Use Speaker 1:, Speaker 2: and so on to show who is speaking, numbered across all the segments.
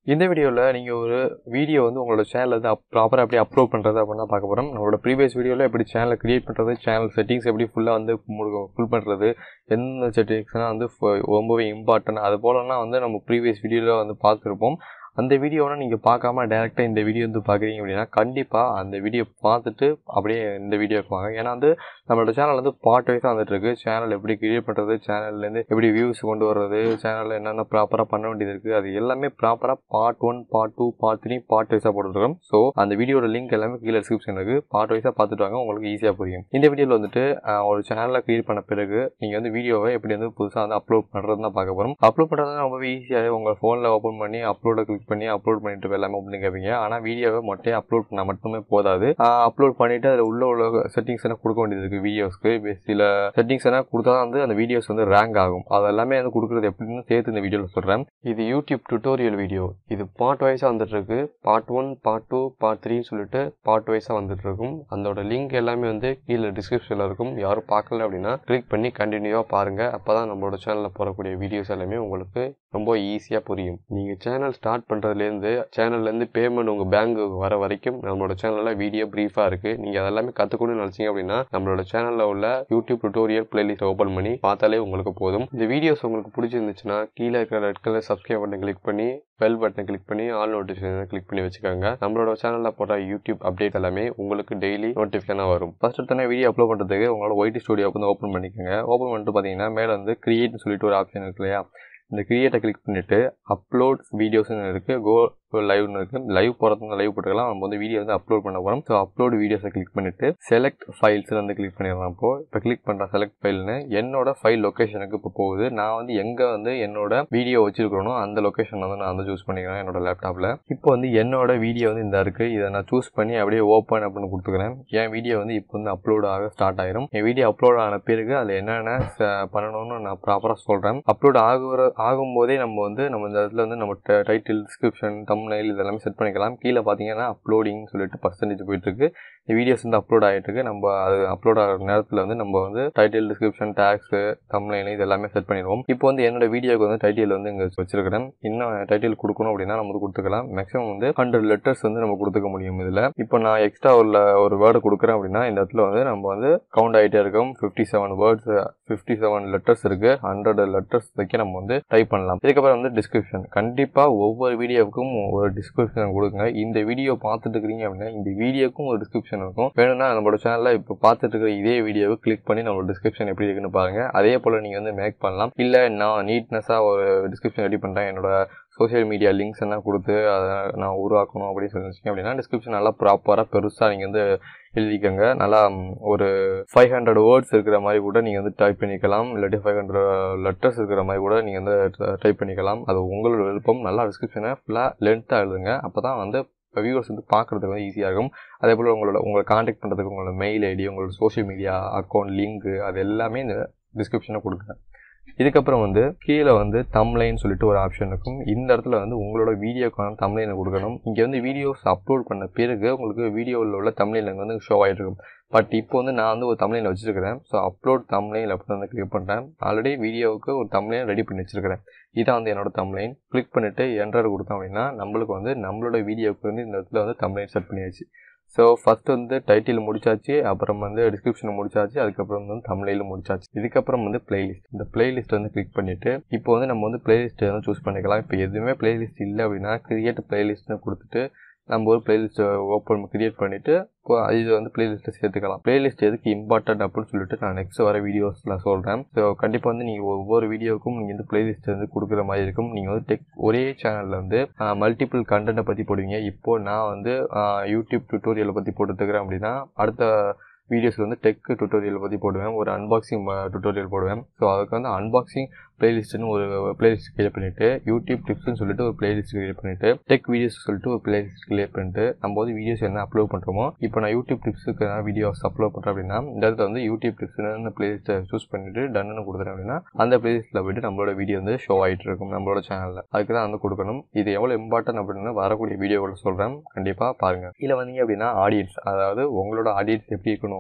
Speaker 1: இந்த வீடியோவில் நீங்கள் ஒரு வீடியோ வந்து உங்களோட சேனலில் வந்து அப் ப்ராப்பராக எப்படி அப்லோட் பண்ணுறது அப்படின்னு தான் பார்க்க போகிறோம் நம்மளோட ப்ரீவியஸ் வீடியோவில் எப்படி சேனலை க்ரியேட் பண்ணுறது சேனல் செட்டிங்ஸ் எப்படி ஃபுல்லாக வந்து ஃபுல் பண்ணுறது எந்த செட்டிங்ஸ்னால் வந்து ஃப- ரொம்பவே இம்பார்ட்டன்ட் அது போலலாம் வந்து நம்ம ப்ரீவியஸ் வீடியோவில் வந்து பார்த்துருப்போம் அந்த வீடியோவை நீங்கள் பார்க்காம டேரெக்டாக இந்த வீடியோ வந்து பார்க்குறீங்க அப்படின்னா கண்டிப்பாக அந்த வீடியோ பார்த்துட்டு அப்படியே இந்த வீடியோக்கு வாங்க ஏன்னா வந்து நம்மளோட சேனல் வந்து பார்ட் வைஸாக வந்துட்டு இருக்கு சேனல் எப்படி கிரியேட் பண்ணுறது சேனல்லேருந்து எப்படி வியூஸ் கொண்டு வர்றது சேனலில் என்னென்ன ப்ராப்பராக பண்ண வேண்டியது இருக்குது அது எல்லாமே ப்ராப்பராக part one part two part three part வைஸாக போட்டுருக்கோம் ஸோ அந்த வீடியோட லிங்க் எல்லாமே கீழே டிஸ்கிரிப்ஷன் இருக்குது பார்ட் வைஸாக பார்த்துட்டு வாங்க உங்களுக்கு ஈஸியாக புரியும் இந்த வீடியோவில் வந்துட்டு ஆஹ், ஒரு சேனலை கிரியேட் பண்ண பிறகு நீங்கள் வந்து வீடியோவை எப்படி வந்து புதுசாக வந்து அப்லோட் பண்ணுறது தான் பார்க்க போகிறோம் அப்லோட் பண்ணுறது ரொம்பவே ஈஸியாக உங்கள் ஃபோனில் ஓப்பன் பண்ணி அப்லோட கிளிக் பண்ணி அப்லோட் பண்ணிட்டு எல்லாமே அப்படின்னு கேட்பீங்க ஆனால் வீடியோவை மொட்டையாக அப்லோட் பண்ணால் மட்டுமே போதாது அப்லோட் பண்ணிவிட்டு அதில் உள்ள உள்ள செட்டிங்ஸ் எல்லாம் கொடுக்க வேண்டியது இருக்குது வீடியோஸ்க்கு சில செட்டிங்ஸ் எல்லாம் கொடுத்தா தான் வந்து அந்த வீடியோஸ் வந்து ரேங்க் ஆகும் அது எல்லாமே வந்து கொடுக்குறது எப்படின்னு சேர்த்து இந்த வீடியோவில் சொல்கிறேன் இது யூடியூப் டுட்டோரியல் வீடியோ இது பார்ட் வைஸாக வந்துட்டு இருக்கு part one part two part த்ரீன்னு சொல்லிட்டு பார்ட் வைஸாக வந்துட்டு இருக்கும் அதோட லிங்க் எல்லாமே வந்து கீழே டிஸ்கிரிப்ஷனில் இருக்கும் யாரும் பார்க்கல அப்படின்னா கிளிக் பண்ணி கண்டினியூவாக பாருங்கள் அப்போ தான் நம்மளோட சேனலில் போடக்கூடிய வீடியோஸ் எல்லாமே உங்களுக்கு ரொம்ப ஈஸியாக புரியும் நீங்கள் சேனல் ஸ்டார்ட் பண்ணுறதுலேருந்து சேனல்லேருந்து பேமெண்ட் உங்கள் பேங்க்கு வர வரைக்கும் நம்மளோட சேனலில் வீடியோ ப்ரீஃபாக இருக்குது நீங்கள் அதெல்லாமே கற்றுக்கணும்னு நினச்சிங்க அப்படின்னா நம்மளோட சேனலில் உள்ள யூடியூப் டுட்டோரியல் பிளேலிஸ்ட் ஓப்பன் பண்ணி பார்த்தாலே உங்களுக்கு போதும் இந்த வீடியோஸ் உங்களுக்கு பிடிச்சிருந்துச்சுன்னா கீழே இருக்கிற red colour subscribe button click பண்ணி பெல் பட்டனை கிளிக் பண்ணி ஆல் நோட்டிஃபிகேஷன் கிளிக் பண்ணி வச்சுக்கோங்க நம்மளோட சேனலில் போடுற யூடியூப் அப்டேட் எல்லாமே உங்களுக்கு டெய்லி நோட்டிஃபிகேஷனாக வரும் ஃபர்ஸ்ட் எடுத்தோன்னே வீடியோ அப்லோட் பண்ணுறதுக்கு உங்களோட ஒயிட் ஸ்டுடியோ வந்து ஓப்பன் பண்ணிக்கோங்க ஓப்பன் பண்ணிட்டு பார்த்தீங்கன்னா மேலே வந்து கிரியேட்னு சொல்லிட்டு ஒரு ஆப்ஷன் இருக்கு இல்லையா இந்த கிரியேட்டை கிளிக் பண்ணிவிட்டு அப்லோட் வீடியோஸ்னு இருக்குது கோ லைவ்னு இருக்குது லைவ் போகிறதுனா லைவ் போட்டுக்கலாம் நம்ம வந்து வீடியோ வந்து அப்லோட் பண்ண போகிறோம் ஸோ அப்லோட் வீடியோஸை கிளிக் பண்ணிவிட்டு செலக்ட் ஃபைல்ஸ் வந்து கிளிக் பண்ணிடலாம் இப்போ இப்போ கிளிக் பண்ணுற செலக்ட் ஃபைல்னு என்னோட ஃபைல் லொக்கேஷனுக்கு இப்போ போகுது நான் வந்து எங்கே வந்து என்னோட வீடியோ வச்சிருக்கணும் அந்த லொக்கேஷன் வந்து நான் வந்து சூஸ் பண்ணிக்கிறேன் என்னோட லேப்டாப்பில் இப்போ வந்து என்னோட வீடியோ வந்து இந்த இருக்குது இதை நான் சூஸ் பண்ணி அப்படியே ஓப்பன் அப்படின்னு கொடுத்துக்கிறேன் என் வீடியோ வந்து இப்போ வந்து அப்லோட் ஆக ஸ்டார்ட் ஆயிரும் என் வீடியோ அப்லோட் ஆன பிறகு அதில் என்னென்ன ச- பண்ணணும்னு நான் ப்ராப்பராக சொல்கிறேன் அப்லோட் ஆகுற ஆகும்போதே நம்ம வந்து நம்ம இந்த இடத்துல வந்து நம்ம டைட்டில் டிஸ்கிரிப்ஷன் தம்ப்நெயில் இதெல்லாமே செட் பண்ணிக்கலாம் கீழே பார்த்தீங்கன்னா அப்லோடிங் சொல்லிட்டு பர்சன்டேஜ் போயிட்டு இருக்கு இந்த வீடியோஸ் வந்து அப்லோட் ஆகிட்டு இருக்கு நம்ம அது அப்லோட் ஆகிற நேரத்தில் வந்து நம்ம வந்து டைட்டில் டிஸ்கிரிப்ஷன் டேக்ஸ் தம்ப்நெயில் இது எல்லாமே செட் பண்ணிடுவோம் இப்போ வந்து என்னோட வீடியோக்கு வந்து டைட்டில் வந்து இங்கே வச்சிருக்கிறேன் இன்னும் டைட்டில் கொடுக்கணும் அப்படின்னா நம்ம வந்து கொடுத்துக்கலாம் மேக்ஸிமம் வந்து ஹண்ட்ரட் லெட்டர்ஸ் வந்து நம்ம கொடுத்துக்க முடியும் இதில் இப்போ நான் எக்ஸ்ட்ரா உள்ள ஒரு வேர்டு கொடுக்குறேன் அப்படின்னா இந்த இடத்துல வந்து நம்ம வந்து கவுண்ட் ஆகிட்டே இருக்கும் fifty seven words fifty seven letters இருக்கு ஹண்ட்ரட் லெட்டர்ஸ் வரைக்கும் நம்ம வந்து டைப் பண்ணலாம் இதுக்கப்புறம் வந்து டிஸ்கிரிப்ஷன் கண்டிப்பாக ஒவ்வொரு வீடியோவுக்கும் ஒரு டிஸ்கிரிப்ஷன் கொடுங்க இந்த வீடியோ பார்த்துட்டு இருக்கிறீங்க அப்படின்னா இந்த வீடியோக்கும் ஒரு டிஸ்கிரிப்ஷன் இருக்கும் வேணும்னா நம்மளோட சேனலில் இப்போ பார்த்துட்டு இருக்கிற இதே வீடியோவை கிளிக் பண்ணி நம்மளோட டிஸ்கிரிப்ஷன் எப்படி இருக்குன்னு பாருங்க அதே போல் நீங்கள் வந்து மேக் பண்ணலாம் இல்லை நான் நீட்னஸாக ஒரு டிஸ்கிரிப்ஷன் ரெடி பண்ணுறேன் என்னோட சோஷியல் மீடியா லிங்க்ஸ் எல்லாம் கொடுத்து அதை நான் உருவாக்கணும் அப்படின்னு சொல்லி வச்சிங்க அப்படின்னா டிஸ்கிரிப்ஷன் நல்லா ப்ராப்பராக பெருசாக நீங்கள் வந்து எழுதிக்கோங்க நல்லா ம், ஒரு ஃபைவ் ஹண்ட்ரட் வேர்ட்ஸ் இருக்கிற மாதிரி கூட நீங்கள் வந்து டைப் பண்ணிக்கலாம் இல்லாட்டி ஃபைவ் ஹண்ட்ரட் லெட்டர்ஸ் இருக்கிற மாதிரி கூட நீங்கள் வந்து டைப் பண்ணிக்கலாம் அது உங்களோட விருப்பம் நல்லா டிஸ்கிரிப்ஷனை ஃபுல்லாக லென்த்தாக எழுதுங்க அப்போ தான் வந்து வியூவர்ஸ் வந்து பார்க்குறதுக்கு வந்து ஈஸியாக இருக்கும் அதே போல் உங்களோட உங்களை காண்டாக்ட் பண்ணுறதுக்கு உங்களோட மெயில் ஐடி உங்களோட சோஷியல் மீடியா அக்கௌண்ட் லிங்க் அது எல்லாமே இந்த டிஸ்கிரிப்ஷனை கொடுங்க இதுக்கப்புறம் வந்து கீழே வந்து தம்லைன்னு சொல்லிட்டு ஒரு ஆப்ஷன் இருக்கும் இந்த இடத்துல வந்து உங்களோட வீடியோக்கான தம்லைனை கொடுக்கணும் இங்கே வந்து வீடியோஸ் அப்லோட் பண்ண பிறகு உங்களுக்கு வீடியோவில் உள்ள தம்லைன் வந்து ஷோ ஆகிட்டு இருக்கும் பட் இப்போ வந்து நான் வந்து ஒரு தம்லைன் வச்சிருக்கிறேன் ஸோ அப்லோட் தம்லைன் அப்படி வந்து கிளிக் பண்ணுறேன் ஆல்ரெடி வீடியோவுக்கு ஒரு தம்லைன் ரெடி பண்ணி வச்சிருக்கிறேன் இதான் வந்து என்னோட தம்லைன் கிளிக் பண்ணிவிட்டு என்டர் கொடுத்தோம் அப்படின்னா நம்மளுக்கு வந்து நம்மளோட வீடியோவுக்கு வந்து இந்த இடத்துல வந்து தம்லைன் செட் பண்ணியாச்சு ஸோ ஃபர்ஸ்ட் வந்து டைட்டில் முடிச்சாச்சு அப்புறம் வந்து டிஸ்கிரிப்ஷன் முடிச்சாச்சு அதுக்கப்புறம் வந்து தமிழில் முடிச்சாச்சு இதுக்கப்புறம் வந்து பிளேலிஸ்ட் இந்த பிளேலிஸ்ட் வந்து கிளிக் பண்ணிட்டு இப்போ வந்து நம்ம வந்து பிளேலிஸ்ட் வந்து சூஸ் பண்ணிக்கலாம் இப்போ எதுவுமே பிளேலிஸ்ட் இல்லை அப்படின்னா கிரியேட் பிளேலிஸ்ட்னு கொடுத்துட்டு நம்ம ஒரு பிளேலிஸ்ட் ஓப்பன் கிரியேட் பண்ணிட்டு இப்போ இது வந்து பிளேலிஸ்ட்டை சேர்த்துக்கலாம் பிளேலிஸ்ட் எதுக்கு இம்பார்ட்டன்ட் அப்படின்னு சொல்லிட்டு நான் நெக்ஸ்ட் வர வீடியோஸில் சொல்கிறேன் ஸோ கண்டிப்பாக வந்து நீங்கள் ஒவ்வொரு வீடியோவுக்கும் நீங்கள் வந்து பிளேலிஸ்ட் வந்து கொடுக்குற மாதிரி இருக்கும் நீங்கள் வந்து டெக் ஒரே சேனலில் வந்து மல்டிபிள் கண்டென்ட்டை பற்றி போடுவீங்க இப்போ நான் வந்து ஆஹ், யூடியூப் டுட்டோரியலை பற்றி போட்டுருக்கிறேன் அப்படின்னா அடுத்த வீடியோஸ் வந்து டெக் டுட்டோரியல் பற்றி போடுவேன் ஒரு அன்பாக்சிங் டுட்டோரியல் போடுவேன் ஸோ அதுக்கு வந்து அன்பாக்சிங் பிளேலிஸ்ட்னு ஒரு பிளேலிஸ்ட் கிரியேட் பண்ணிட்டு யூடியூப் டிப்ஸ்னு சொல்லிட்டு ஒரு பிளேலிஸ்ட் கிரியேட் பண்ணிட்டு டெக் வீடியோஸ் சொல்லிட்டு ஒரு பிளேலிஸ்ட் கிரியேட் பண்ணிட்டு நம்ம வந்து வீடியோஸ் என்ன அப்லோட் பண்ணுறோமோ இப்போ நான் யூடியூப் டிப்ஸுக்கு வீடியோஸ் அப்லோட் பண்ணுறேன் அப்படின்னா இந்த இடத்துல வந்து யூடியூப் டிப்ஸ்னு பிளேலிஸ்ட்டை சூஸ் பண்ணிட்டு டன்னு கொடுத்துறேன் அப்படின்னா அந்த பிளேலிஸ்ட்டில் போயிட்டு நம்மளோட வீடியோ வந்து ஷோ ஆகிட்டு இருக்கும் நம்மளோட சேனலில் அதுக்கு தான் வந்து கொடுக்கணும் இது எவ்வளோ இம்பார்ட்டன்ட் அப்படின்னு வரக்கூடிய வீடியோவில் சொல்கிறேன் கண்டிப்பாக பாருங்கள் இதில் வந்தீங்க அப்படின்னா ஆடியன்ஸ் அதாவது உங்களோட ஆடியன்ஸ் எப்படி இருக்கணும்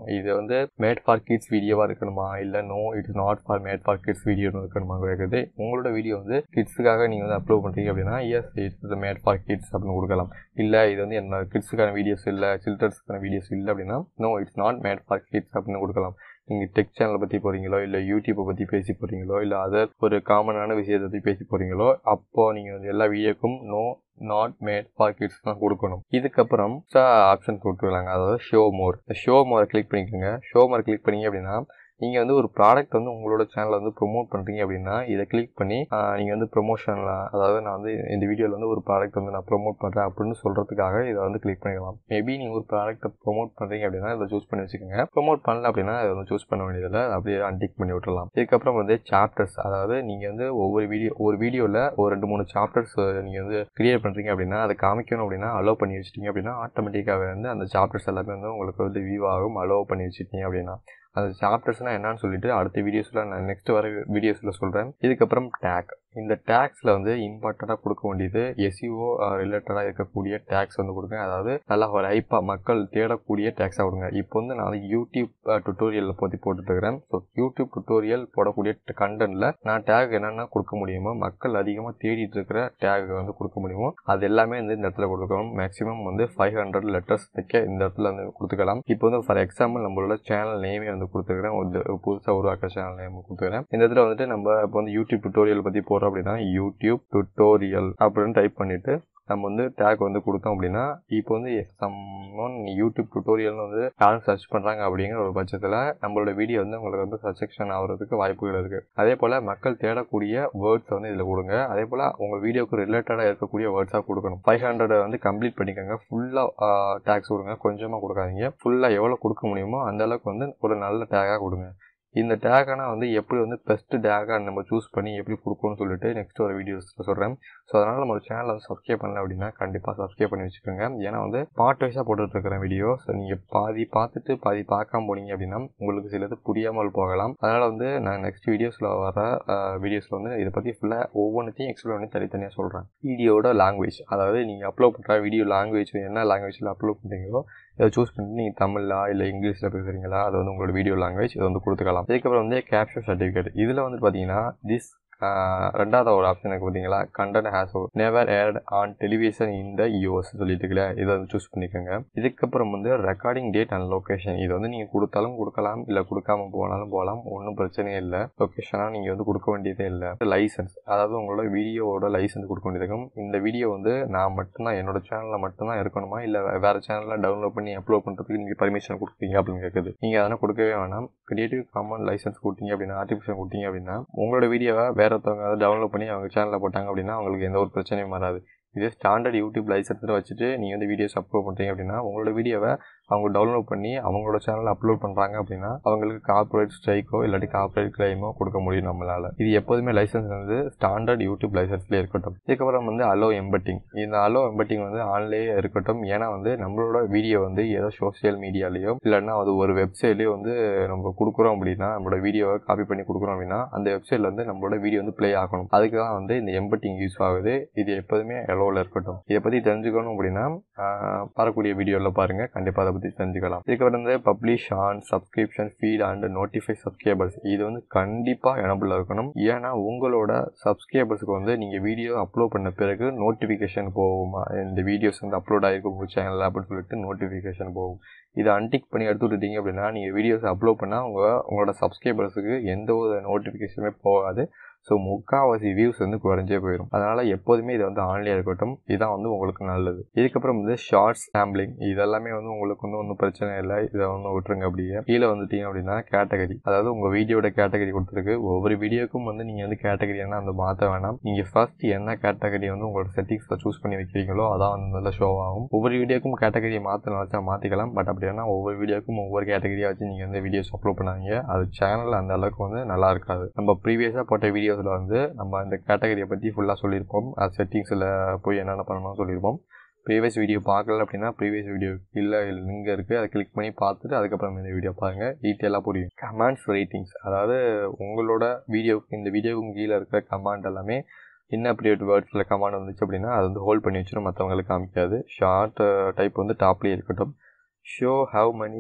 Speaker 1: இது வந்து மேட் ஃபார் கிட்ஸ் வீடியோவாக இருக்கணுமா இல்லை no it's not for made for kids வீடியோன்னு இருக்கணுமா கேட்குது உங்களோட வீடியோ வந்து கிட்ஸுக்காக நீங்கள் வந்து அப்லோட் பண்ணுறீங்க அப்படின்னா yes it's made for kids அப்படின்னு கொடுக்கலாம் இல்லை இது வந்து என்ன கிட்ஸுக்கான வீடியோஸ் இல்லை சில்ட்ரன்ஸுக்கான வீடியோஸ் இல்லை அப்படின்னா no it's not made for kids அப்படின்னு கொடுக்கலாம் நீங்கள் டெக் சேனலை பற்றி போகிறீங்களோ இல்லை யூடியூப்பை பற்றி பேசி போகிறீங்களோ இல்லை அதர் ஒரு காமனான விஷயத்தை பற்றி பேசி போகிறீங்களோ அப்போது நீங்கள் வந்து எல்லா வீடியோக்கும் no not made for kids தான் கொடுக்கணும் இதுக்கப்புறம் ஆப்ஷன் கொடுத்துருக்காங்க அதாவது ஷோ மோர் இந்த ஷோ மோரை கிளிக் பண்ணிக்கோங்க ஷோ மோரை கிளிக் பண்ணீங்க அப்படின்னா நீங்கள் வந்து ஒரு ப்ராடக்ட் வந்து உங்களோட சேனலில் வந்து ப்ரொமோட் பண்ணுறீங்க அப்படின்னா இதை கிளிக் பண்ணி நீங்கள் வந்து ப்ரொமோஷனில் அதாவது நான் வந்து இந்த வீடியோவில் வந்து ஒரு ப்ராடக்ட் வந்து நான் ப்ரொமோட் பண்ணுறேன் அப்படின்னு சொல்கிறதுக்காக இதை வந்து கிளிக் பண்ணிக்கலாம் மேபி நீங்கள் ஒரு ப்ராடக்ட்டை ப்ரொமோட் பண்ணுறீங்க அப்படின்னா இதை சூஸ் பண்ணி வச்சுக்கோங்க ப்ரொமோட் பண்ணல அப்படின்னா இதை வந்து சூஸ் பண்ண வேண்டியதில்லை அப்படியே அன்டிக் பண்ணி விட்டுறலாம் இதுக்கப்புறம் வந்து சாப்டர்ஸ் அதாவது நீங்கள் வந்து ஒவ்வொரு வீடியோ ஒரு வீடியோவில் ஒரு ரெண்டு மூணு சாப்டர்ஸ் நீங்கள் வந்து கிரியேட் பண்ணுறீங்க அப்படின்னா அதை காமிக்கணும் அப்படின்னா அலோவ் பண்ணி வச்சிட்டிங்க அப்படின்னா ஆட்டோமேட்டிக்காகவே வந்து அந்த சாப்டர்ஸ் எல்லாமே வந்து உங்களுக்கு வந்து வியூ ஆகும் அலோவ் பண்ணி வச்சுட்டீங்க அப்படின்னா அந்த சாப்டர்ஸ்னால் என்னன்னு சொல்லிட்டு அடுத்த வீடியோஸில் நான் நெக்ஸ்ட் வர வீடியோஸில் சொல்கிறேன் இதுக்கப்புறம் டேக் இந்த டேக்ஸில் வந்து இம்பார்ட்டண்ட்டாக கொடுக்க வேண்டியது எஸ்இஓ ரிலேட்டடாக இருக்கக்கூடிய டேக்ஸ் வந்து கொடுங்க அதாவது நல்லா ஒரு ஹைப்பாக மக்கள் தேடக்கூடிய டேக்ஸாக கொடுங்க இப்போ வந்து நான் யூடியூப் டுட்டோரியலில் பற்றி போட்டுருக்கிறேன் ஸோ யூடியூப் டுட்டோரியல் போடக்கூடிய கண்டென்ட்டில் நான் டேக் என்னென்ன கொடுக்க முடியுமோ மக்கள் அதிகமாக தேடிட்டு இருக்கிற டேக் வந்து கொடுக்க முடியுமோ அது எல்லாமே வந்து இந்த இடத்துல கொடுக்கணும் மேக்ஸிமம் வந்து ஃபைவ் ஹண்ட்ரட் லெட்டர்ஸ் வைக்க இந்த இடத்துல வந்து கொடுத்துக்கலாம் இப்போ வந்து ஃபார் எக்ஸாம்பிள் நம்மளோட சேனல் நேமே வந்து கொடுத்துருக்கிறேன் ஒரு புதுசாக உருவாக்க சேனல் நேம் கொடுத்துருக்கிறேன் இந்த இடத்துல வந்துட்டு நம்ம இப்போ வந்து யூடியூப் டுட்டோரியல் பற்றி போகிறோம் அப்படின்னா யூடியூப் டுட்டோரியல் அப்படின்னு டைப் பண்ணிவிட்டு நம்ம வந்து டேக் வந்து கொடுத்தோம் அப்படின்னா இப்போ வந்து சம்மன் யூடியூப் டுட்டோரியல்னு வந்து யாரும் சர்ச் பண்ணுறாங்க அப்படிங்கிற ஒரு பட்சத்தில் நம்மளோட வீடியோ வந்து உங்களுக்கு வந்து சஜெக்ஷன் ஆகிறதுக்கு வாய்ப்புகள் இருக்குது அதே போல் மக்கள் தேடக்கூடிய வேர்ட்ஸ் வந்து இதில் கொடுங்க அதே போல் உங்கள் வீடியோக்கு ரிலேட்டடாக இருக்கக்கூடிய வேர்ட்ஸாக கொடுக்கணும் ஃபைவ் ஹண்ட்ரட் வந்து கம்ப்ளீட் பண்ணிக்கோங்க ஃபுல்லாக டேக்ஸ் கொடுங்க கொஞ்சமாக கொடுக்காதீங்க ஃபுல்லாக எவ்வளோ கொடுக்க முடியுமோ அந்த அளவுக்கு வந்து ஒரு நல்ல டேக்காக கொடுங்க இந்த டேக்கான வந்து எப்படி வந்து பெஸ்ட் டேக்காக நம்ம சூஸ் பண்ணி எப்படி கொடுக்கணும்னு சொல்லிட்டு நெக்ஸ்ட் ஒரு வீடியோஸில் சொல்கிறேன் ஸோ அதனால் நம்ம சேனலை வந்து சப்ஸ்கிரைப் பண்ணல அப்படின்னா கண்டிப்பாக சப்ஸ்கிரைப் பண்ணி வச்சுக்கோங்க ஏன்னா வந்து பார்ட் வைஸாக போட்டுட்ருக்கிறேன் வீடியோஸ் நீங்கள் பாதி பார்த்துட்டு பாதி பார்க்காம போனீங்க அப்படின்னா உங்களுக்கு சிலது புரியாமல் போகலாம் அதனால் வந்து நான் நெக்ஸ்ட் வீடியோஸில் வர வீடியோஸில் வந்து இதை பற்றி ஃபுல்லாக ஒவ்வொன்றைத்தையும் எக்ஸ்பிளைன் பண்ணி தனித்தனியாக சொல்கிறேன் வீடியோட லாங்குவேஜ் அதாவது நீங்கள் அப்லோட் பண்ணுற வீடியோ லாங்குவேஜ் என்ன லாங்குவேஜில் அப்லோட் பண்ணுறீங்களோ இதை சூஸ் பண்ணிட்டு நீங்கள் தமிழா இல்லை இங்கிலீஷில் பேசுகிறீங்களா அது வந்து உங்களோட வீடியோ லாங்குவேஜ் இதை வந்து கொடுத்துக்கலாம் இதுக்கப்புறம் வந்து கேப்ஷன் சர்டிஃபிகேட் இதில் வந்து பார்த்தீங்கன்னா திஸ் ரெண்டாவது ஒரு ஆப்ஷன் எனக்கு பார்த்தீங்களா content has never aired on television இந்த யூஎஸ் சொல்லிட்டு இருக்கல இதை வந்து சூஸ் பண்ணிக்கோங்க இதுக்கப்புறம் வந்து ரெக்கார்டிங் டேட் அண்ட் லொக்கேஷன் இது வந்து நீங்கள் கொடுத்தாலும் கொடுக்கலாம் இல்லை கொடுக்காம போனாலும் போகலாம் ஒன்றும் பிரச்சனையே இல்லை லொக்கேஷனாக நீங்கள் வந்து கொடுக்க வேண்டியதே இல்லை லைசன்ஸ் அதாவது உங்களோட வீடியோவோட லைசன்ஸ் கொடுக்க வேண்டியதுக்கும் இந்த வீடியோ வந்து நான் மட்டும்தான் என்னோட சேனலில் மட்டும்தான் இருக்கணுமா இல்லை வேறு சேனலில் டவுன்லோட் பண்ணி அப்லோட் பண்ணுறதுக்கு நீங்கள் பர்மிஷன் கொடுக்குறீங்க அப்படின்னு கேட்குது நீங்கள் அதெல்லாம் கொடுக்கவே வேணாம் கிரியேட்டிவ் காமன் லைசன்ஸ் கொடுத்தீங்க அப்படின்னா ஆர்டிஃபிஷியல் கொடுத்தீங்க அப்படின்னா உங்களோட வீடியோவை வேற ஒருத்தவங்க அதை டவுன்லோட் பண்ணி அவங்க சேனலில் போட்டாங்க அப்படின்னா அவங்களுக்கு எந்த ஒரு பிரச்சனையும் வராது இதே ஸ்டாண்டர்ட் யூடியூப் லைசன்ஸில் வச்சுட்டு நீங்கள் வந்து வீடியோஸ் அப்லோட் பண்ணுறீங்க அப்படின்னா உங்களோட வீடியோவை அவங்க டவுன்லோட் பண்ணி அவங்களோட சேனலில் அப்லோட் பண்ணுறாங்க அப்படின்னா அவங்களுக்கு கார்பரேட் ஸ்ட்ரைக்கோ இல்லாட்டி கார்பரேட் கிளைமோ கொடுக்க முடியும் நம்மளால் இது எப்போதுமே லைசன்ஸ் வந்து ஸ்டாண்டர்ட் யூடியூப் லைசன்ஸ்லேயே இருக்கட்டும் இதுக்கப்புறம் வந்து அலோ எம்பட்டிங் இந்த அலோ எம்பட்டிங் வந்து ஆன்லேயே இருக்கட்டும் ஏன்னா வந்து நம்மளோட வீடியோ வந்து ஏதோ சோஷியல் மீடியாலேயோ இல்லைன்னா அது ஒரு வெப்சைட்லேயோ வந்து நம்ம கொடுக்குறோம் அப்படின்னா நம்மளோட வீடியோவை காப்பி பண்ணி கொடுக்குறோம் அப்படின்னா அந்த வெப்சைட்டில் வந்து நம்மளோட வீடியோ வந்து ப்ளே ஆகணும் அதுக்கு தான் வந்து இந்த எம்பட்டிங் யூஸ் ஆகுது இது எப்போதுமே அலோவில் இருக்கட்டும் இதை பற்றி தெரிஞ்சுக்கணும் அப்படின்னா வரக்கூடிய வீடியோவில் பாருங்கள் கண்டிப்பாக அதை பற்றி தெரிஞ்சுக்கலாம் இதுக்கப்புறம் வந்து publish on subscription feed and notify subscribers இது வந்து கண்டிப்பாக எனபிள் இருக்கணும் ஏன்னா உங்களோட சப்ஸ்கிரைபர்ஸுக்கு வந்து நீங்கள் வீடியோ அப்லோட் பண்ண பிறகு நோட்டிஃபிகேஷன் போகுமா இந்த வீடியோஸ் வந்து அப்லோட் ஆகிருக்கும் உங்கள் சேனலில் அப்படின்னு சொல்லிட்டு நோட்டிஃபிகேஷன் போகும் இதை அன்டிக் பண்ணி எடுத்து விட்டுட்டீங்க அப்படின்னா நீங்கள் வீடியோஸ் அப்லோட் பண்ணால் உங்கள் உங்களோட சப்ஸ்கிரைபர்ஸுக்கு எந்த ஒரு நோட்டிஃபிகேஷனுமே போகாது ஸோ முக்கால்வாசி வியூஸ் வந்து குறைஞ்சே போயிடும் அதனால் எப்போதுமே இது வந்து ஆன்லைன் இருக்கட்டும் இதுதான் வந்து உங்களுக்கு நல்லது இதுக்கப்புறம் வந்து ஷார்ட்ஸ் சாம்பிளிங் இதெல்லாமே வந்து உங்களுக்கு வந்து ஒன்றும் பிரச்சனை இல்லை இதை வந்து விட்டுருங்க அப்படியே கீழே வந்துட்டீங்க அப்படின்னா கேட்டகரி அதாவது உங்கள் வீடியோட கேட்டகரி கொடுத்துருக்கு ஒவ்வொரு வீடியோக்கும் வந்து நீங்கள் வந்து கேட்டகரி என்ன அந்த மாற்ற வேணாம் நீங்கள் ஃபர்ஸ்ட் என்ன கேட்டகரி வந்து உங்களோட செட்டிங்ஸில் சூஸ் பண்ணி வைக்கிறீங்களோ அதான் வந்து நல்ல ஷோ ஆகும் ஒவ்வொரு வீடியோக்கும் கேட்டகரியை மாற்ற நினச்சா மாற்றிக்கலாம் பட் அப்படி என்ன ஒவ்வொரு வீடியோக்கும் ஒவ்வொரு கேட்டகரியாக வச்சு நீங்கள் வந்து வீடியோஸ் அப்லோட் பண்ணாங்க அது சேனல் அந்த அளவுக்கு வந்து நல்லா இருக்காது நம்ம ப்ரீவியஸாக போட்ட வீடியோ வீடியோஸில் வந்து நம்ம இந்த கேட்டகரியை பற்றி ஃபுல்லாக சொல்லியிருப்போம் அது செட்டிங்ஸில் போய் என்னென்ன பண்ணணும்னு சொல்லியிருப்போம் ப்ரீவியஸ் வீடியோ பார்க்கல அப்படின்னா ப்ரீவியஸ் வீடியோ இல்லை லிங்க் இருக்குது அதை கிளிக் பண்ணி பார்த்துட்டு அதுக்கப்புறம் இந்த வீடியோ பாருங்கள் டீட்டெயிலாக புரியும் கமெண்ட்ஸ் ரேட்டிங்ஸ் அதாவது உங்களோட வீடியோவுக்கு இந்த வீடியோவுக்கு கீழே இருக்கிற கமெண்ட் எல்லாமே இன்னப்ரியேட் வேர்ட்ஸில் கமெண்ட் வந்துச்சு அப்படின்னா அது வந்து ஹோல்ட் பண்ணி வச்சிடும் மற்றவங்களுக்கு காமிக்காது ஷார்ட் டைப் வந்து டாப்லேயே இருக்கட்டும் show how many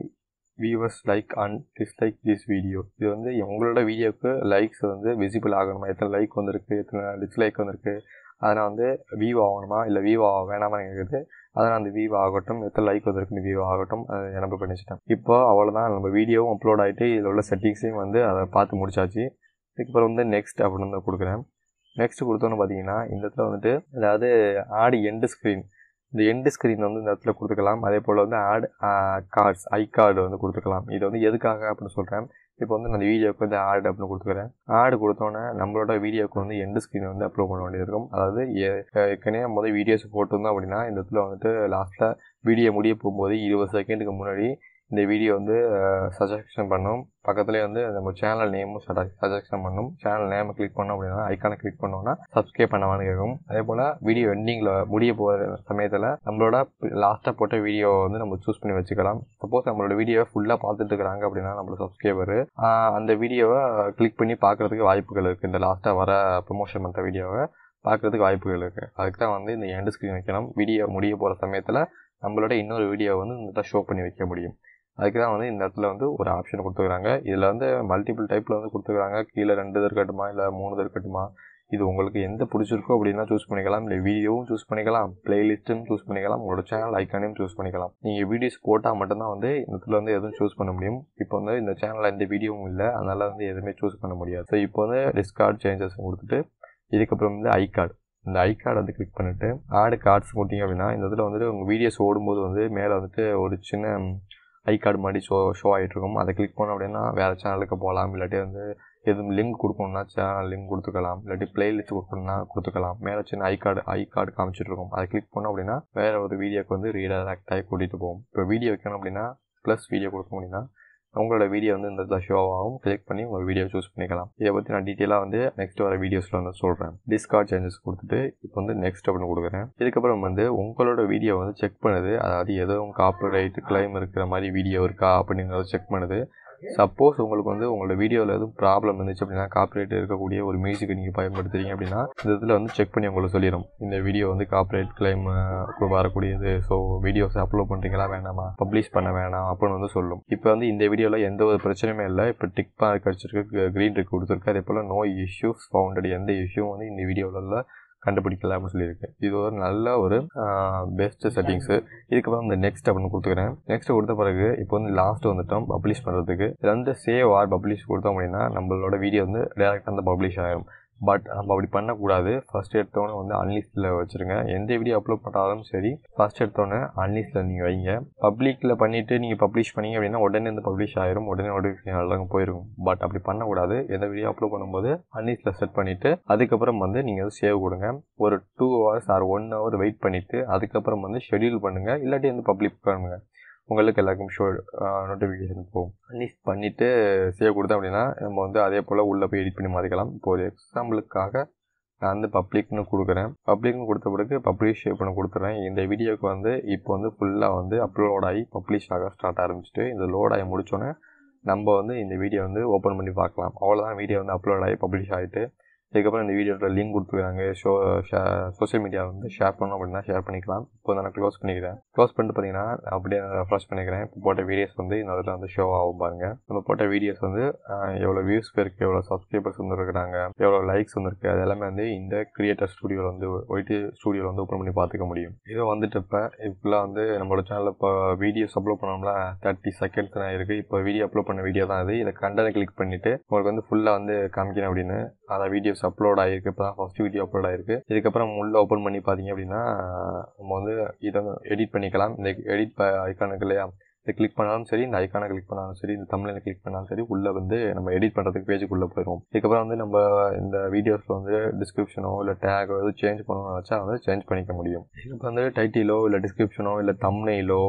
Speaker 1: viewers like and dislike this video இது வந்து உங்களோட வீடியோவுக்கு லைக்ஸ் வந்து விசிபிள் ஆகணுமா எத்தனை லைக் வந்திருக்கு எத்தனை டிஸ்லைக் வந்திருக்கு அதனால் வந்து வியூ ஆகணுமா இல்லை வியூ ஆக வேணாமா கேட்குது அதனால் அந்த வியூ ஆகட்டும் எத்தனை லைக் வந்திருக்குன்னு வியூ ஆகட்டும் அதை எனக்கு பண்ணி வச்சுட்டேன் இப்போ அவ்வளோதான் நம்ம வீடியோவும் அப்லோட் ஆகிட்டு இதில் உள்ள செட்டிங்ஸையும் வந்து அதை பார்த்து முடிச்சாச்சு இதுக்கப்புறம் வந்து நெக்ஸ்ட் அப்படின்னு வந்து கொடுக்குறேன் நெக்ஸ்ட் கொடுத்தோன்னு பார்த்தீங்கன்னா இந்த இடத்துல வந்துட்டு அதாவது ஆடு எண்டு ஸ்க்ரீன் இந்த எண்டு ஸ்க்ரீன் வந்து இந்த இடத்துல கொடுத்துக்கலாம் அதே போல் வந்து ஆட் கார்ட்ஸ் ஐ கார்டு வந்து கொடுத்துக்கலாம் இது வந்து எதுக்காக அப்படின்னு சொல்கிறேன் இப்போ வந்து நான் வீடியோக்கு வந்து ஆட் அப்படின்னு கொடுத்துக்கிறேன் ஆடு கொடுத்தோன்னே நம்மளோட வீடியோக்கு வந்து எண்டு ஸ்க்ரீன் வந்து அப்லோட் பண்ண வேண்டியது இருக்கும் அதாவது ஏற்கனவே முதல் வீடியோஸ் போட்டிருந்தோம் அப்படின்னா இந்த இடத்துல வந்துட்டு லாஸ்ட்டில் வீடியோ முடிய போகும்போது இருபது செகண்டுக்கு முன்னாடி இந்த வீடியோ வந்து சஜஷன் பண்ணும் பக்கத்துலேயே வந்து நம்ம சேனல் நேமும் சஜஷன் பண்ணும் சேனல் நேமை கிளிக் பண்ணோம் அப்படின்னா ஐக்கானை கிளிக் பண்ணோம்னா சப்ஸ்கிரைப் பண்ணவான்னு கேட்கும் அதே போல் வீடியோ எண்டிங்கில் முடிய போகிற சமயத்தில் நம்மளோட லாஸ்ட்டாக போட்ட வீடியோ வந்து நம்ம சூஸ் பண்ணி வச்சுக்கலாம் சப்போஸ் நம்மளோட வீடியோவை ஃபுல்லாக பார்த்துட்டு இருக்கிறாங்க அப்படின்னா நம்மளோட சப்ஸ்கிரைபர் அந்த வீடியோவை கிளிக் பண்ணி பார்க்குறதுக்கு வாய்ப்புகள் இருக்குது இந்த லாஸ்ட்டாக வர ப்ரொமோஷன் பண்ணுற வீடியோவை பார்க்குறதுக்கு வாய்ப்புகள் இருக்குது அதுக்கு தான் வந்து இந்த எண்டு ஸ்க்ரீன் வைக்கணும் வீடியோ முடிய போகிற சமயத்தில் நம்மளோட இன்னொரு வீடியோ வந்து இந்த ஷோ பண்ணி வைக்க முடியும் அதுக்கு தான் வந்து இந்த இடத்துல வந்து ஒரு ஆப்ஷன் கொடுத்துருக்காங்க இதில் வந்து மல்டிபிள் டைப்பில் வந்து கொடுத்துருக்காங்க கீழே ரெண்டு இது இருக்கட்டுமா இல்லை மூணு இது இருக்கட்டுமா இது உங்களுக்கு எந்த பிடிச்சிருக்கோ அப்படின்னா சூஸ் பண்ணிக்கலாம் இல்லை வீடியோவும் சூஸ் பண்ணிக்கலாம் பிளேலிஸ்ட்டும் சூஸ் பண்ணிக்கலாம் உங்களோட சேனல் ஐக்கானையும் சூஸ் பண்ணிக்கலாம் நீங்கள் வீடியோஸ் போட்டால் மட்டும்தான் வந்து இந்த இடத்துல வந்து எதுவும் சூஸ் பண்ண முடியும் இப்போ வந்து இந்த சேனலில் எந்த வீடியோவும் இல்லை அதனால் வந்து எதுவுமே சூஸ் பண்ண முடியாது ஸோ இப்போ வந்து டிஸ்கார்ட் சேஞ்சஸ் கொடுத்துட்டு இதுக்கப்புறம் வந்து ஐ கார்டு இந்த ஐ கார்டு வந்து கிளிக் பண்ணிவிட்டு ஆடு கார்ட்ஸ் கொடுத்தீங்க அப்படின்னா இந்த இதில் வந்துட்டு உங்கள் வீடியோஸ் ஓடும்போது வந்து மேலே வந்துட்டு ஒரு சின்ன ஐ கார்டு மாதிரி ஷோ ஷோ ஆகிட்டு இருக்கும் அதை கிளிக் பண்ணோம் அப்படின்னா வேறு சேனலுக்கு போகலாம் இல்லாட்டி வந்து எதுவும் லிங்க் கொடுக்கணும்னா சேனல் லிங்க் கொடுத்துக்கலாம் இல்லாட்டி பிளேலிஸ்ட் கொடுக்கணும்னா கொடுத்துக்கலாம் மேலே சின்ன ஐ கார்டு ஐ கார்டு காமிச்சிட்டு இருக்கும் அதை கிளிக் பண்ணோம் அப்படின்னா வேறு ஒரு வீடியோக்கு வந்து ரீடராக்ட் ஆகி கூட்டிகிட்டு போகும் இப்போ வீடியோ வைக்கணும் அப்படின்னா ப்ளஸ் வீடியோ கொடுக்கணும் அப்படின்னா உங்களோட வீடியோ வந்து இந்த இடத்துல ஷோ ஆகும் கிளிக் பண்ணி உங்கள் வீடியோ சூஸ் பண்ணிக்கலாம் இதை பற்றி நான் டீட்டெயிலாக வந்து நெக்ஸ்ட் வர வீடியோஸில் வந்து சொல்கிறேன் டிஸ்கார்ட் சேஞ்சஸ் கொடுத்துட்டு இப்போ வந்து நெக்ஸ்ட் அப்படின்னு கொடுக்குறேன் இதுக்கப்புறம் வந்து உங்களோட வீடியோ வந்து செக் பண்ணுது அதாவது எதுவும் காப்பிரைட் கிளைம் இருக்கிற மாதிரி வீடியோ இருக்கா அப்படிங்கிறத செக் பண்ணுது சப்போஸ் உங்களுக்கு வந்து உங்களோட வீடியோவில் எதுவும் ப்ராப்ளம் இருந்துச்சு அப்படின்னா காப்பிரைட் இருக்கக்கூடிய ஒரு மியூசிக்கை நீங்கள் பயன்படுத்துறீங்க அப்படின்னா இந்த இதில் வந்து செக் பண்ணி உங்களுக்கு சொல்லிடும் இந்த வீடியோ வந்து காப்பிரைட் கிளைம் வரக்கூடியது ஸோ வீடியோஸ் அப்லோட் பண்ணுறீங்களா வேணாமா பப்ளிஷ் பண்ண வேணாம் அப்படின்னு வந்து சொல்லும் இப்போ வந்து இந்த வீடியோவில் எந்த ஒரு பிரச்சனையுமே இல்லை இப்போ டிக் மார்க் அடிச்சிருக்கு க்ரீன் டிக் கொடுத்துருக்கு அதே போல் நோ இஷ்யூஸ் ஃபவுண்டட் எந்த இஷ்யூவும் வந்து இந்த வீடியோவில் கண்டுபிடிக்கல அப்படின்னு சொல்லியிருக்கு இது ஒரு நல்ல ஒரு பெஸ்ட் செட்டிங்ஸு இதுக்கப்புறம் இந்த நெக்ஸ்ட் அப்படின்னு கொடுத்துக்கிறேன் நெக்ஸ்ட் கொடுத்த பிறகு இப்போ வந்து லாஸ்ட் வந்துட்டோம் பப்ளிஷ் பண்ணுறதுக்கு இதில் வந்து சேவ் ஆர் பப்ளிஷ் கொடுத்தோம் அப்படின்னா நம்மளோட வீடியோ வந்து டேரெக்டாக வந்து பப்ளிஷ் ஆகிடும் பட் நம்ம அப்படி பண்ணக்கூடாது ஃபஸ்ட் எடுத்தோன்னே வந்து அன்லிஸ்ட்டில் வச்சுருங்க எந்த வீடியோ அப்லோட் பண்ணாலும் சரி ஃபஸ்ட் எடுத்தோன்னே அன்லிஸ்ட்டில் நீங்கள் வைங்க பப்ளிக்கில் பண்ணிவிட்டு நீங்கள் பப்ளிஷ் பண்ணீங்க அப்படின்னா உடனே வந்து பப்ளிஷ் ஆயிரும் உடனே நோட்டிஃபிகேஷன் எல்லாம் போயிருக்கும் பட் அப்படி பண்ணக்கூடாது எந்த வீடியோ அப்லோட் பண்ணும்போது அன்லிஸ்ட்டில் செட் பண்ணிவிட்டு அதுக்கப்புறம் வந்து நீங்கள் வந்து சேவ் கொடுங்க ஒரு two hours or one hour wait பண்ணிவிட்டு அதுக்கப்புறம் வந்து ஷெடியூல் பண்ணுங்கள் இல்லாட்டி வந்து பப்ளிக் பண்ணுங்கள் உங்களுக்கு எல்லாருக்கும் ஷோ நோட்டிஃபிகேஷன் போகும் அன்லிஸ்ட் பண்ணிவிட்டு சேவ் கொடுத்தோம் அப்படின்னா நம்ம வந்து அதே போல் உள்ளே போய் எடிட் பண்ணி மாற்றிக்கலாம் இப்போ ஒரு எக்ஸாம்பிளுக்காக நான் வந்து பப்ளிக்னு கொடுக்குறேன் பப்ளிக்னு கொடுத்த பிறகு பப்ளிஷ் பண்ண கொடுத்துறேன் இந்த வீடியோக்கு வந்து இப்போ வந்து ஃபுல்லாக வந்து அப்லோட் ஆகி பப்ளிஷ் ஆக ஸ்டார்ட் ஆரம்பிச்சிட்டு இந்த லோட் ஆகி முடிச்சோன்னே நம்ம வந்து இந்த வீடியோ வந்து ஓப்பன் பண்ணி பார்க்கலாம் அவ்வளோதான் வீடியோ வந்து அப்லோட் ஆகி பப்ளிஷ் ஆகிட்டு இதுக்கப்புறம் இந்த வீடியோட லிங்க் கொடுத்துருக்காங்க ஷோ சோஷியல் மீடியா வந்து ஷேர் பண்ணோம் அப்படின்னா ஷேர் பண்ணிக்கலாம் இப்போ நான் க்ளோஸ் பண்ணிக்கிறேன் க்ளோஸ் பண்ணிட்டு பார்த்தீங்கன்னா அப்படியே ரெஃப்ரெஷ் பண்ணிக்கிறேன் இப்போ போட்ட வீடியோஸ் வந்து இந்த இடத்துல வந்து ஷோ ஆகும் பாருங்க நம்ம போட்ட வீடியோஸ் வந்து எவ்வளோ வியூஸ் பேருக்கு எவ்வளோ சப்ஸ்கிரைபர்ஸ் வந்து இருக்கிறாங்க எவ்வளோ லைக்ஸ் வந்துருக்கு அது எல்லாமே வந்து இந்த கிரியேட்டர் ஸ்டுடியோவில் வந்து ஒயிட்டு ஸ்டுடியோவில் வந்து ஓப்பன் பண்ணி பார்த்துக்க முடியும் இது வந்துட்டு இப்போ இப்போலாம் வந்து நம்மளோட சேனலில் இப்போ வீடியோஸ் அப்லோட் பண்ணோம்னா தேர்ட்டி செகண்ட்ஸ் தான் இருக்குது இப்போ வீடியோ அப்லோட் பண்ண வீடியோ தான் இது இதை கண்டனை கிளிக் பண்ணிவிட்டு உங்களுக்கு வந்து ஃபுல்லாக வந்து காமிக்கணும் அப்படின்னு அதை வீடியோஸ் அப்லோட் ஆகிருக்கு இப்போ தான் ஃபஸ்ட் வீடியோ அப்லோட் ஆகிருக்கு இதுக்கப்புறம் உள்ள ஓப்பன் பண்ணி பார்த்தீங்க அப்படின்னா நம்ம வந்து இதை எடிட் பண்ணிக்கலாம் இந்த எடிட் ஐக்கானுக்கு இல்லையா இதை கிளிக் பண்ணாலும் சரி இந்த ஐக்கானை கிளிக் பண்ணாலும் சரி இந்த தமிழில் கிளிக் பண்ணாலும் சரி உள்ளே வந்து நம்ம எடிட் பண்ணுறதுக்கு பேஜுக்குள்ளே போயிடும் இதுக்கப்புறம் வந்து நம்ம இந்த வீடியோஸில் வந்து டிஸ்கிரிப்ஷனோ இல்லை டேகோ எதுவும் சேஞ்ச் பண்ணணும்னு வச்சா வந்து சேஞ்ச் பண்ணிக்க முடியும் இப்போ வந்து டைட்டிலோ இல்லை டிஸ்கிரிப்ஷனோ இல்லை தம்னெயிலோ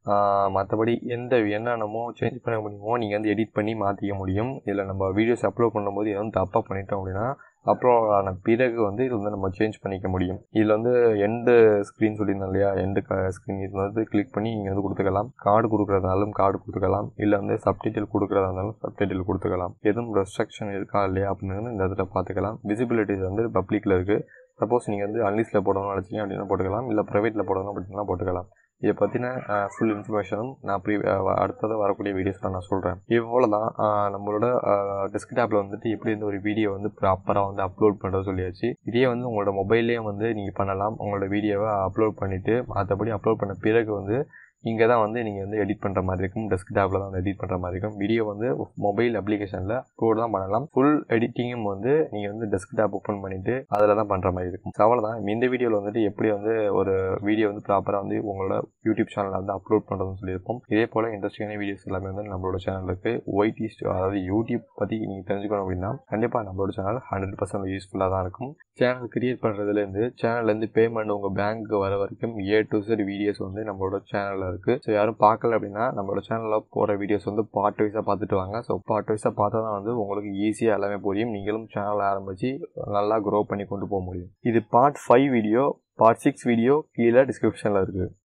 Speaker 1: மற்றபடி எந்த என்னென்னமோ சேஞ்ச் பண்ண முடியுமோ நீங்கள் வந்து எடிட் பண்ணி மாற்றிக்க முடியும் இதில் நம்ம வீடியோஸ் அப்லோட் பண்ணும்போது எதுவும் தப்பாக பண்ணிட்டோம் அப்படின்னா அப்லோட் ஆன பிறகு வந்து இது வந்து நம்ம சேஞ்ச் பண்ணிக்க முடியும் இதில் வந்து எண்டு ஸ்க்ரீன் சொல்லியிருந்தோம் இல்லையா எண்டு ஸ்க்ரீன் இது வந்து கிளிக் பண்ணி நீங்கள் வந்து கொடுத்துக்கலாம் கார்டு கொடுக்குறதாலும் கார்டு கொடுத்துக்கலாம் இல்லை வந்து சப்டைட்டில் கொடுக்குறதா இருந்தாலும் சப்டைட்டில் கொடுத்துக்கலாம் எதுவும் ரெஸ்ட்ரக்ஷன் இருக்கா இல்லையா அப்படின்னு இந்த இதில் பார்த்துக்கலாம் விசிபிலிட்டி வந்து பப்ளிக்கில் இருக்குது சப்போஸ் நீங்கள் வந்து அன்லிஸ்ட்டில் போடணும்னு நினச்சிங்க அப்படின்னா போட்டுக்கலாம் இல்லை ப்ரைவேட்டில் போடணும் அப்படின்னா போட்டுக்கலாம் இதை பற்றின ஃபுல் இன்ஃபர்மேஷனும் நான் ப்ரீ அடுத்தது வரக்கூடிய வீடியோஸில் நான் சொல்கிறேன் இவ்வளோ தான் நம்மளோட டெஸ்க்டாப்பில் வந்துட்டு எப்படி இந்த ஒரு வீடியோ வந்து ப்ராப்பராக வந்து அப்லோட் பண்ணுறது சொல்லியாச்சு இதே வந்து உங்களோட மொபைல்லேயே வந்து நீங்கள் பண்ணலாம் உங்களோட வீடியோவை அப்லோட் பண்ணிவிட்டு மற்றபடி அப்லோட் பண்ண பிறகு வந்து இங்கே தான் வந்து நீங்கள் வந்து எடிட் பண்ணுற மாதிரி இருக்கும் டெஸ்க்டாப்பில் தான் வந்து எடிட் பண்ணுற மாதிரி இருக்கும் வீடியோ வந்து மொபைல் அப்ளிகேஷனில் அப்லோட் தான் பண்ணலாம் ஃபுல் எடிட்டிங்கும் வந்து நீங்கள் வந்து டெஸ்க்டாப் ஓப்பன் பண்ணிவிட்டு அதில் தான் பண்ணுற மாதிரி இருக்கும் அவ்வளோதான் இந்த வீடியோவில் வந்துட்டு எப்படி வந்து ஒரு வீடியோ வந்து ப்ராப்பராக வந்து உங்களோட யூடியூப் சேனலில் வந்து அப்லோட் பண்ணுறதுன்னு சொல்லியிருப்போம் இதே போல் இன்ட்ரெஸ்டிங்கான வீடியோஸ் எல்லாமே வந்து நம்மளோட சேனலுக்கு ஒய்டி அதாவது யூடியூப் பற்றி நீங்கள் தெரிஞ்சுக்கணும் அப்படின்னா கண்டிப்பாக நம்மளோட சேனல் ஹண்ட்ரட் பர்சன்ட் யூஸ்ஃபுல்லாக தான் இருக்கும் சேனல் கிரியேட் பண்ணுறதுலேருந்து சேனல்லேருந்து பேமெண்ட் உங்கள் பேங்க்கு வர வரைக்கும் ஏ டு செட் வீடியோஸ் வந்து நம்மளோட சேனலில் இருக்குது ஸோ யாரும் பார்க்கல அப்படின்னா நம்மளோட சேனலில் போகிற வீடியோஸ் வந்து பார்ட் வைஸாக பார்த்துட்டு வாங்க ஸோ பார்ட் வைஸாக பார்த்தா தான் வந்து உங்களுக்கு ஈஸியாக எல்லாமே புரியும் நீங்களும் சேனல் ஆரம்பித்து நல்லா க்ரோ பண்ணி கொண்டு போக முடியும் இது part five video part six video கீழே டிஸ்கிரிப்ஷனில் இருக்குது